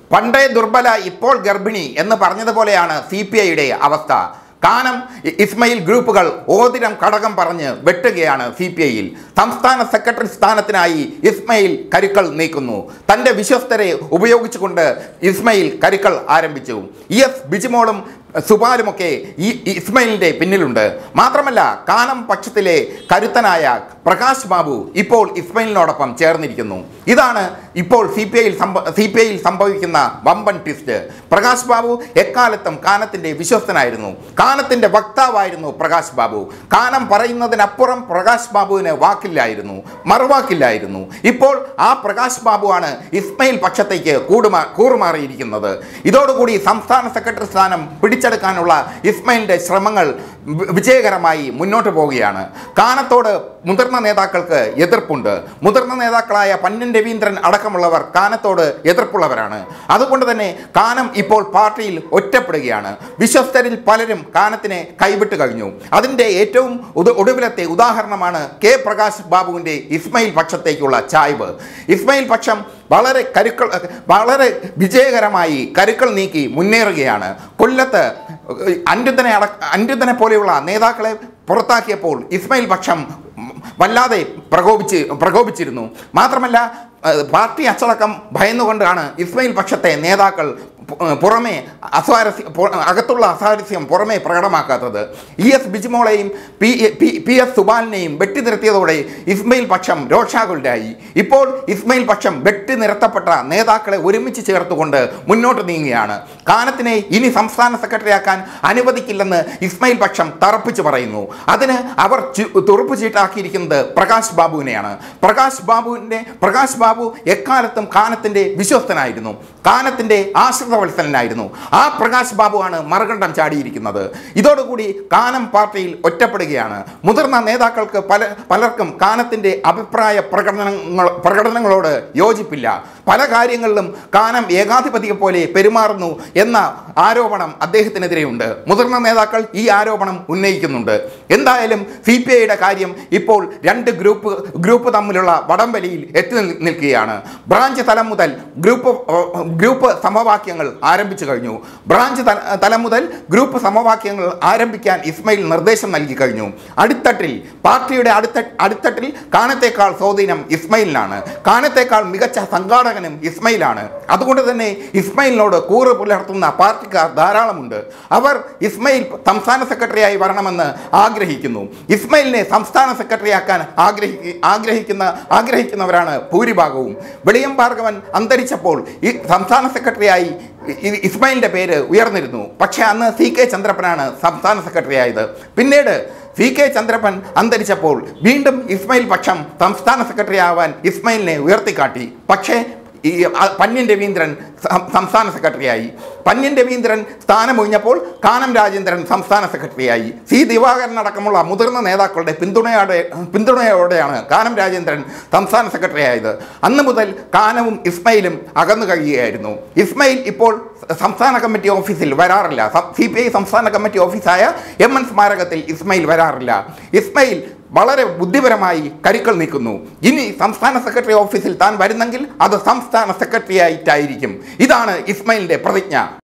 പണ്ടേ ദുർബല ഇപ്പോൾ ഗർഭിണി എന്ന് പറഞ്ഞതുപോലെയാണ് സി പി ഐയുടെ അവസ്ഥ കാനം ഇ- ഇസ്മയിൽ ഗ്രൂപ്പുകൾ ഓതിരം കടകം പറഞ്ഞ് വെട്ടുകയാണ് സി പി ഐയിൽ സംസ്ഥാന സെക്രട്ടറി സ്ഥാനത്തിനായി ഇസ്മയിൽ കരുക്കൾ നീക്കുന്നു തൻ്റെ വിശ്വസ്തരെ ഉപയോഗിച്ചുകൊണ്ട് ഇസ്മയിൽ കരുക്കൾ ആരംഭിച്ചു ഇ എസ് ബിജിമോളും സുബാലുമൊക്കെ ഈ ഈ ഇസ്മയിലിൻ്റെ പിന്നിലുണ്ട് മാത്രമല്ല കാനം പക്ഷത്തിലെ കരുത്തനായ പ്രകാശ് ബാബു ഇപ്പോൾ ഇസ്മയിലിനോടൊപ്പം ചേർന്നിരിക്കുന്നു ഇതാണ് ഇപ്പോൾ സി പി ഐയിൽ സംഭ സി പി ഐയിൽ സംഭവിക്കുന്ന വമ്പൻ ട്വിസ്റ്റ് പ്രകാശ് ബാബു എക്കാലത്തും കാനത്തിൻ്റെ വിശ്വസ്തനായിരുന്നു കാനത്തിൻ്റെ വക്താവായിരുന്നു പ്രകാശ് ബാബു കാനം പറയുന്നതിനപ്പുറം പ്രകാശ് ബാബുവിന് വാക്കില്ലായിരുന്നു മറുവാക്കില്ലായിരുന്നു ഇപ്പോൾ ആ പ്രകാശ് ബാബുവാണ് ഇസ്മയിൽ പക്ഷത്തേക്ക് കൂടുമാ കൂറുമാറിയിരിക്കുന്നത് ഇതോടുകൂടി സംസ്ഥാന സെക്രട്ടറി സ്ഥാനം പിടിച്ചെടുക്കാനുള്ള ഇസ്മയിലിൻ്റെ ശ്രമങ്ങൾ വി- വിജയകരമായി മുന്നോട്ട് പോവുകയാണ് കാനത്തോട് മുതിർന്ന നേതാക്കൾക്ക് എതിർപ്പുണ്ട് മുതിർന്ന നേതാക്കളായ പന്നൻ രവീന്ദ്രൻ അടക്കമുള്ളവർ കാനത്തോട് എതിർപ്പുള്ളവരാണ് അതുകൊണ്ട് തന്നെ കാനം ഇപ്പോൾ പാർട്ടിയിൽ ഒറ്റപ്പെടുകയാണ് വിശ്വസ്തരിൽ പലരും കാനത്തിനെ കൈവിട്ട് കഴിഞ്ഞു അതിൻ്റെ ഏറ്റവും ഉദ- ഒടുവിലത്തെ ഉദാഹരണമാണ് കെ പ്രകാശ് ബാബുവിൻ്റെ ഇസ്മയിൽ പക്ഷത്തേക്കുള്ള ചായ്വ് ഇസ്മയിൽ പക്ഷം വളരെ കരുക്കൾ വളരെ വിജയകരമായി കരുക്കൾ നീക്കി മുന്നേറുകയാണ് കൊല്ലത്ത് അന്യുതനെ അട അന്യുതനെ പോലെയുള്ള നേതാക്കളെ പുറത്താക്കിയപ്പോൾ ഇസ്മയിൽ പക്ഷം വല്ലാതെ പ്രകോപിച്ച് പ്രകോപിച്ചിരുന്നു മാത്രമല്ല ഏഹ്, പാർട്ടി അച്ചടക്കം ഭയന്നുകൊണ്ടാണ് ഇസ്മയിൽ പക്ഷത്തെ നേതാക്കൾ പു- ഏഹ്, പുറമേ അസ്വാരസ്യം പു- അകത്തുള്ള അസ്വാരസ്യം പുറമേ പ്രകടമാക്കാത്തത് ഇ എസ് ബിജിമോളെയും പി പി പി എസ് സുബാലിനെയും വെട്ടിനിർത്തിയതോടെ ഇസ്മയിൽ പക്ഷം രോഷാകുലരായി ഇപ്പോൾ ഇസ്മയിൽ പക്ഷം വെട്ടിനിർത്തപ്പെട്ട നേതാക്കളെ ഒരുമിച്ച് ചേർത്തുകൊണ്ട് മുന്നോട്ട് നീങ്ങുകയാണ് കാനത്തിനെ ഇനി സംസ്ഥാന സെക്രട്ടറിയാക്കാൻ അനുവദിക്കില്ലെന്ന് ഇസ്മയിൽ പക്ഷം തറപ്പിച്ച് പറയുന്നു അതിന് അവർ ചി- തുറുപ്പ് ചീട്ടാക്കിയിരിക്കുന്നത് പ്രകാശ് ബാബുവിനെയാണ് പ്രകാശ് ബാബുവിൻ്റെ പ്രകാശ് ബാബു എക്കാലത്തും കാനത്തിൻ്റെ വിശ്വസ്തനായിരുന്നു കാനത്തിൻ്റെ ആശ്രിതവത്സലനായിരുന്നു ആ പ്രകാശ് ബാബുവാണ് മറുകണ്ഠം ചാടിയിരിക്കുന്നത് ഇതോടുകൂടി കാനം പാർട്ടിയിൽ ഒറ്റപ്പെടുകയാണ് മുതിർന്ന നേതാക്കൾക്ക് പല പലർക്കും കാനത്തിൻ്റെ അഭിപ്രായ പ്രകടനങ്ങൾ പ്രകടനങ്ങളോട് യോജിപ്പില്ല പല കാര്യങ്ങളിലും കാനം ഏകാധിപതിയെ പോലെ പെരുമാറുന്നു എന്ന ആരോപണം അദ്ദേഹത്തിനെതിരെയുണ്ട് മുതിർന്ന നേതാക്കൾ ഈ ആരോപണം ഉന്നയിക്കുന്നുണ്ട് എന്തായാലും സി പി ഐയുടെ കാര്യം ഇപ്പോൾ രണ്ട് ഗ്രൂപ്പ് ഗ്രൂപ്പ് തമ്മിലുള്ള വടംവലിയിൽ എത്തി നിൽ- നിൽക്കുകയാണ് ബ്രാഞ്ച് തലം മുതൽ ഗ്രൂപ്പ് ഏഹ്, ഗ്രൂപ്പ് സമവാക്യങ്ങൾ ആരംഭിച്ചു കഴിഞ്ഞു ബ്രാഞ്ച് തല- തലം മുതൽ ഗ്രൂപ്പ് സമവാക്യങ്ങൾ ആരംഭിക്കാൻ ഇസ്മയിൽ നിർദ്ദേശം നൽകി കഴിഞ്ഞു അടിത്തട്ടിൽ പാർട്ടിയുടെ അടുത്ത അടിത്തട്ടിൽ കാനത്തേക്കാൾ സ്വാധീനം ഇസ്മയിലിനാണ് കാനത്തേക്കാൾ മികച്ച സംഘാടകനും ഇസ്മയിലാണ് അതുകൊണ്ട് തന്നെ ഇസ്മയിലിനോട് കൂറ് പുലർത്തുന്ന പാർട്ടിക്കാർ ധാരാളമുണ്ട് അവർ ഇസ്മയിൽ സംസ്ഥാന സെക്രട്ടറിയായി വരണമെന്ന് ആഗ്രഹിക്കുന്നു ഇസ്മയിലിനെ സംസ്ഥാന സെക്രട്ടറിയാക്കാൻ ആഗ്രഹി ആഗ്രഹിക്കുന്ന ആഗ്രഹിക്കുന്നവരാണ് ഭൂരിഭാഗവും വെളിയം ഭാർഗവൻ അന്തരിച്ചപ്പോൾ ഈ സംസ്ഥാന സെക്രട്ടറിയായി ഇ- ഇസ്മായിലിൻ്റെ പേര് ഉയർന്നിരുന്നു പക്ഷേ അന്ന് സി കെ ചന്ദ്രപ്പനാണ് സംസ്ഥാന സെക്രട്ടറി ആയത് പിന്നീട് സി കെ ചന്ദ്രപ്പൻ അന്തരിച്ചപ്പോൾ വീണ്ടും ഇസ്മായിൽ പക്ഷം സംസ്ഥാന സെക്രട്ടറി ആവാൻ ഇസ്മായിലിനെ ഉയർത്തിക്കാട്ടി പക്ഷേ ഈ അ- പന്ന്യൻ രവീന്ദ്രൻ സം- സംസ്ഥാന സെക്രട്ടറിയായി പന്ന്യൻ രവീന്ദ്രൻ സ്ഥാനമൊഴിഞ്ഞപ്പോൾ കാനം രാജേന്ദ്രൻ സംസ്ഥാന സെക്രട്ടറിയായി സി ദിവാകരൻ അടക്കമുള്ള മുതിർന്ന നേതാക്കളുടെ പിന്തുണയോടെ പിന്തുണയോടെയാണ് കാനം രാജേന്ദ്രൻ സംസ്ഥാന സെക്രട്ടറി ആയത് അന്ന് മുതൽ കാനവും ഇസ്മയിലും അകന്നു കഴിയുകയായിരുന്നു ഇസ്മയിൽ ഇപ്പോൾ സംസ്ഥാന കമ്മിറ്റി ഓഫീസിൽ വരാറില്ല സി പി ഐ സംസ്ഥാന കമ്മിറ്റി ഓഫീസായ എം എൻ സ്മാരകത്തിൽ ഇസ്മയിൽ വരാറില്ല ഇസ്മയിൽ വളരെ ബുദ്ധിപരമായി കരുക്കൾ നീക്കുന്നു ഇനി സംസ്ഥാന സെക്രട്ടറി ഓഫീസിൽ താൻ വരുന്നെങ്കിൽ അത് സംസ്ഥാന സെക്രട്ടറി ആയിട്ടായിരിക്കും ഇതാണ് ഇസ്മയിലിൻ്റെ പ്രതിജ്ഞ